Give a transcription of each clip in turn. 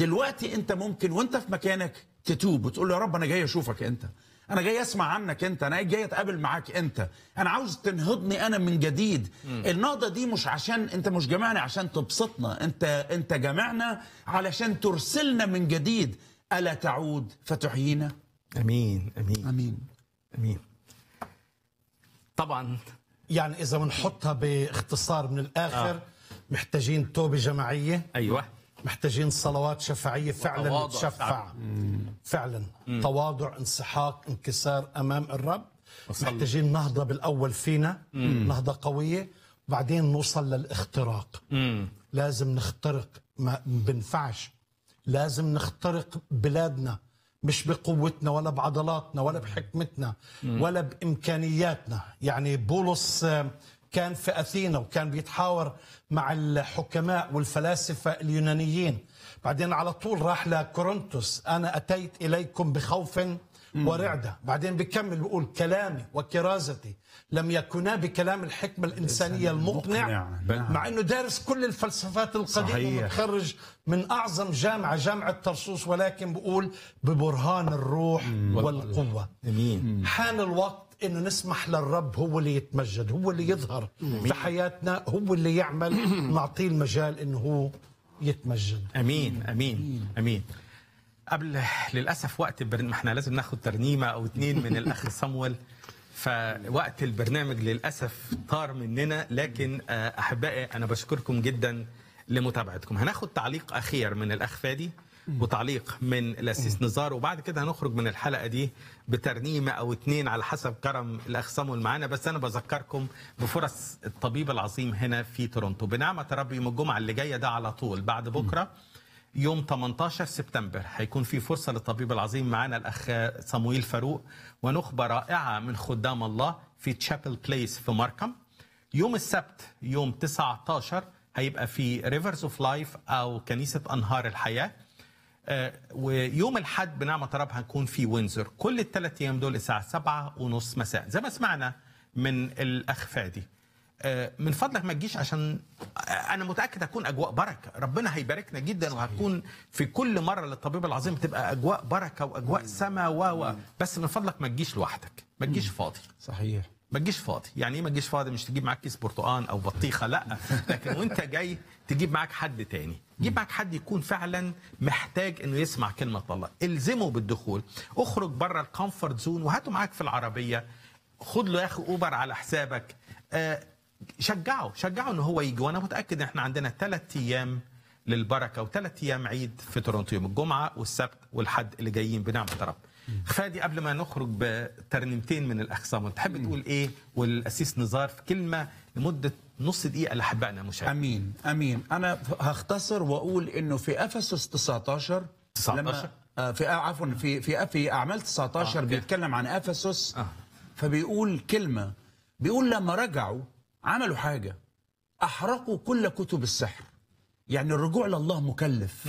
دلوقتي انت ممكن وانت في مكانك تتوب وتقول له يا رب انا جاي اشوفك انت انا جاي اسمع عنك انت انا جاي اتقابل معاك انت انا عاوز تنهضني انا من جديد النهضه دي مش عشان انت مش جمعنا عشان تبسطنا انت انت جمعنا علشان ترسلنا من جديد الا تعود فتحيينا امين امين امين امين طبعا يعني اذا بنحطها باختصار من الاخر آه. محتاجين توبه جماعيه ايوه محتاجين صلوات شفاعيه فعلا وتواضع. نتشفع فعلا تواضع انسحاق انكسار امام الرب وصلي. محتاجين نهضه بالاول فينا نهضه قويه وبعدين نوصل للاختراق لازم نخترق ما بنفعش لازم نخترق بلادنا مش بقوتنا ولا بعضلاتنا ولا بحكمتنا ولا بامكانياتنا يعني بولس آه، كان في اثينا وكان بيتحاور مع الحكماء والفلاسفه اليونانيين بعدين على طول راح لكورنثوس انا اتيت اليكم بخوف ورعده بعدين بيكمل بيقول كلامي وكرازتي لم يكونا بكلام الحكمه الانسانيه المقنع المقنع. نعم. مع انه دارس كل الفلسفات القديمه صحيح. متخرج من اعظم جامعه جامعه طرسوس ولكن بقول ببرهان الروح والقوه امين حان الوقت انه نسمح للرب هو اللي يتمجد هو اللي يظهر في حياتنا هو اللي يعمل نعطيه المجال انه هو يتمجد امين امين امين قبل للاسف وقت البرنامج احنا لازم ناخد ترنيمه او اتنين من الاخ صمويل فوقت البرنامج للاسف طار مننا لكن آه، احبائي انا بشكركم جدا لمتابعتكم هناخد تعليق اخير من الاخ فادي وتعليق من الاسيس نزار وبعد كده هنخرج من الحلقه دي بترنيمه او اتنين على حسب كرم الاخ صامويل معانا بس انا بذكركم بفرص الطبيب العظيم هنا في تورونتو بنعمه رب يوم الجمعه اللي جايه ده على طول بعد بكره يوم 18 سبتمبر هيكون في فرصة للطبيب العظيم معانا الأخ صمويل فاروق ونخبة رائعة من خدام الله في تشابل بليس في ماركم يوم السبت يوم 19 هيبقى في ريفرز اوف لايف أو كنيسة أنهار الحياة آه، ويوم الحد بنعمة رب هنكون في وينزر كل الثلاث أيام دول الساعة سبعة ونص مساء زي ما سمعنا من الأخ فادي آه، من فضلك ما تجيش عشان آه، انا متاكد هتكون اجواء بركه ربنا هيباركنا جدا وهتكون في كل مره للطبيب العظيم تبقى اجواء بركه واجواء سماء و و بس من فضلك ما تجيش لوحدك ما تجيش فاضي صحيح ما تجيش فاضي يعني ايه ما تجيش فاضي مش تجيب معاك كيس برتقان او بطيخه لا لكن وانت جاي تجيب معاك حد تاني جيب معاك حد يكون فعلا محتاج انه يسمع كلمه الله الزمه بالدخول اخرج بره الكومفورت زون وهاته معاك في العربيه خد له يا اخي اوبر على حسابك آه شجعه شجعه ان هو يجي وانا متاكد ان احنا عندنا ثلاث ايام للبركه وثلاث ايام عيد في تورونتو يوم الجمعه والسبت والحد اللي جايين بنعمه رب فادي قبل ما نخرج بترنيمتين من الاخ صامت تحب تقول ايه والاسيس نزار في كلمه لمده نص دقيقه لاحبائنا المشاهدين امين امين انا هختصر واقول انه في افسس 19 19 لما آه، في آه، عفوا في في في اعمال 19 آه، أوكي. بيتكلم عن افسس آه. فبيقول كلمه بيقول لما رجعوا عملوا حاجه احرقوا كل كتب السحر يعني الرجوع لله مكلف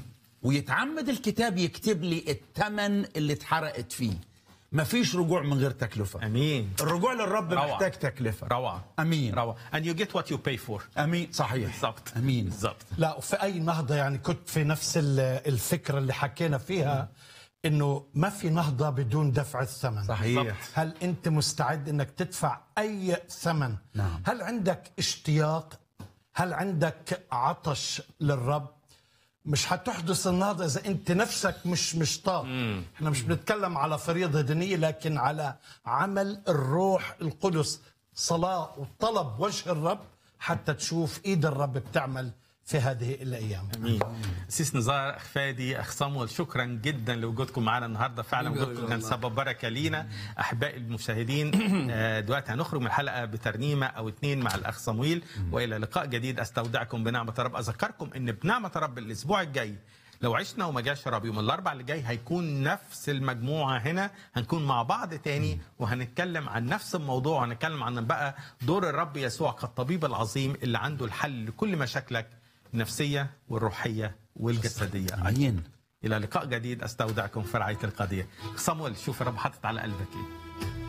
ويتعمد الكتاب يكتب لي الثمن اللي اتحرقت فيه مفيش رجوع من غير تكلفه امين الرجوع للرب روعة. محتاج تكلفه روعه امين روعه and you get what you pay for امين صحيح بالظبط امين بالظبط لا وفي اي نهضه يعني كنت في نفس ال- الفكره اللي حكينا فيها انه ما في نهضه بدون دفع الثمن صحيح هل انت مستعد انك تدفع اي ثمن نعم. هل عندك اشتياق هل عندك عطش للرب مش هتحدث النهضة إذا أنت نفسك مش مشتاق احنا مش بنتكلم على فريضة دينية لكن على عمل الروح القدس صلاة وطلب وجه الرب حتى تشوف إيد الرب بتعمل في هذه الأيام امين سيس نزار اخ فادي اخ صامويل شكرا جدا لوجودكم معنا النهارده فعلا وجودكم كان سبب بركه لينا احبائي المشاهدين آه، دلوقتي هنخرج من الحلقه بترنيمه او اتنين مع الاخ صمويل والى لقاء جديد استودعكم بنعمه رب اذكركم ان بنعمه رب الاسبوع الجاي لو عشنا وما جاش رب يوم الاربع اللي جاي هيكون نفس المجموعه هنا هنكون مع بعض تاني وهنتكلم عن نفس الموضوع وهنتكلم عن بقى دور الرب يسوع كالطبيب العظيم اللي عنده الحل لكل مشاكلك النفسيه والروحيه والجسديه امين الى لقاء جديد استودعكم في رعايه القضيه صمويل شوف الرب حاطط على قلبك ايه